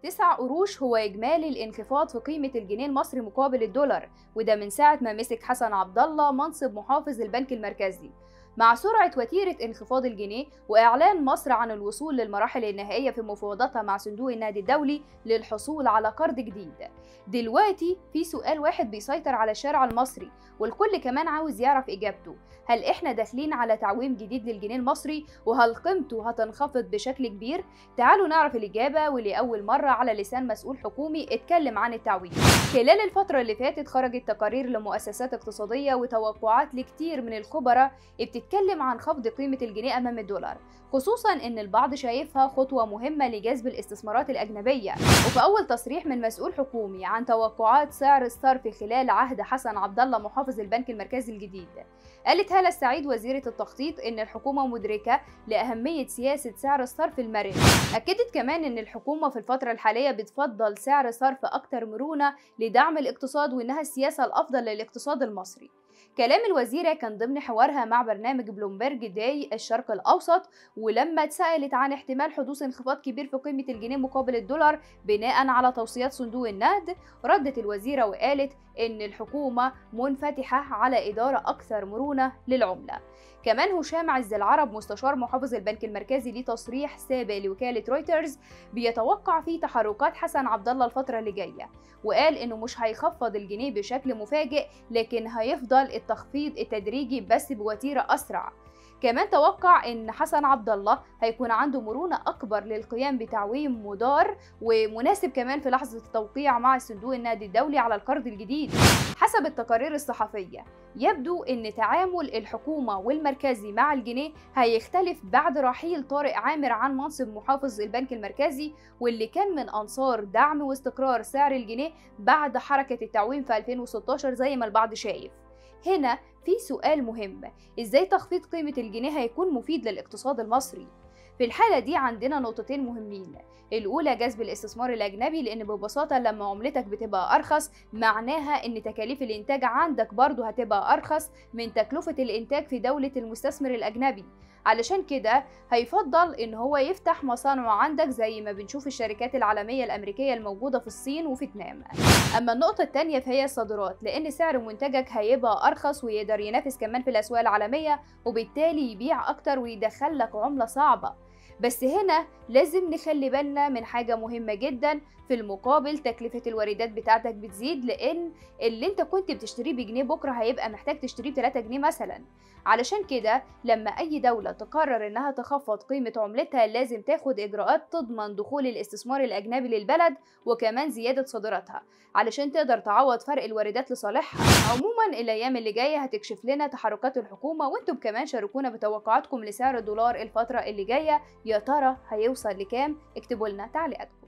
9 قروش هو إجمالي الانخفاض في قيمة الجنيه المصري مقابل الدولار وده من ساعة ما مسك حسن عبد الله منصب محافظ البنك المركزي مع سرعة وتيرة انخفاض الجنيه وإعلان مصر عن الوصول للمراحل النهائية في مفاوضاتها مع صندوق النقد الدولي للحصول على قرض جديد دلوقتي في سؤال واحد بيسيطر على الشارع المصري والكل كمان عاوز يعرف إجابته هل إحنا داخلين على تعويم جديد للجنيه المصري وهل قيمته هتنخفض بشكل كبير؟ تعالوا نعرف الإجابة ولأول مرة على لسان مسؤول حكومي اتكلم عن التعويم خلال الفترة اللي فاتت خرجت تقارير لمؤسسات اقتصادية وتوقعات لكتير من الخبراء بتتكلم عن خفض قيمة الجنيه أمام الدولار خصوصا ان البعض شايفها خطوه مهمه لجذب الاستثمارات الاجنبيه وفي اول تصريح من مسؤول حكومي عن توقعات سعر الصرف خلال عهد حسن عبد الله محافظ البنك المركزي الجديد قالت هالة السعيد وزيرة التخطيط إن الحكومة مدركة لأهمية سياسة سعر الصرف المرن أكدت كمان إن الحكومة في الفترة الحالية بتفضل سعر صرف أكتر مرونة لدعم الاقتصاد وإنها السياسة الأفضل للاقتصاد المصري كلام الوزيرة كان ضمن حوارها مع برنامج بلومبرج داي الشرق الأوسط ولما اتسألت عن احتمال حدوث انخفاض كبير في قيمة الجنيه مقابل الدولار بناء على توصيات صندوق النقد ردت الوزيرة وقالت إن الحكومة منفتحة على إدارة أكثر مرونة للعملة كمان هشام عز العرب مستشار محافظ البنك المركزي ليه تصريح سابق لوكالة رويترز بيتوقع فيه تحركات حسن عبد الله الفترة اللي جاية وقال انه مش هيخفض الجنيه بشكل مفاجئ لكن هيفضل التخفيض التدريجي بس بوتيرة أسرع كمان توقع ان حسن عبد الله هيكون عنده مرونه اكبر للقيام بتعويم مدار ومناسب كمان في لحظه التوقيع مع صندوق النقد الدولي على القرض الجديد حسب التقارير الصحفيه يبدو ان تعامل الحكومه والمركزي مع الجنيه هيختلف بعد رحيل طارق عامر عن منصب محافظ البنك المركزي واللي كان من انصار دعم واستقرار سعر الجنيه بعد حركه التعويم في 2016 زي ما البعض شايف هنا في سؤال مهم ازاي تخفيض قيمة الجنيه هيكون مفيد للاقتصاد المصري في الحالة دي عندنا نقطتين مهمين الأولى جذب الاستثمار الأجنبي لأن ببساطة لما عملتك بتبقى أرخص معناها إن تكاليف الإنتاج عندك برضو هتبقى أرخص من تكلفة الإنتاج في دولة المستثمر الأجنبي علشان كده هيفضل ان هو يفتح مصانعه عندك زي ما بنشوف الشركات العالمية الأمريكية الموجودة في الصين وفيتنام أما النقطة التانية فهي الصادرات لأن سعر منتجك هيبقى أرخص ويقدر ينافس كمان في الأسواق العالمية وبالتالي يبيع أكتر ويدخلك عملة صعبة بس هنا لازم نخلي بالنا من حاجة مهمة جدا في المقابل تكلفة الواردات بتاعتك بتزيد لأن اللي انت كنت بتشتريه بجنيه بكرة هيبقى محتاج تشتريه ب 3 جنيه مثلا علشان كده لما أي دولة تقرر إنها تخفض قيمة عملتها لازم تاخد إجراءات تضمن دخول الاستثمار الأجنبي للبلد وكمان زيادة صادراتها علشان تقدر تعوض فرق الواردات لصالحها عموما الأيام اللي جاية هتكشف لنا تحركات الحكومة وانتم كمان شاركونا بتوقعاتكم لسعر الدولار الفترة اللي جاية يا ترى هيوصل لكام اكتبوا لنا تعليقاتكم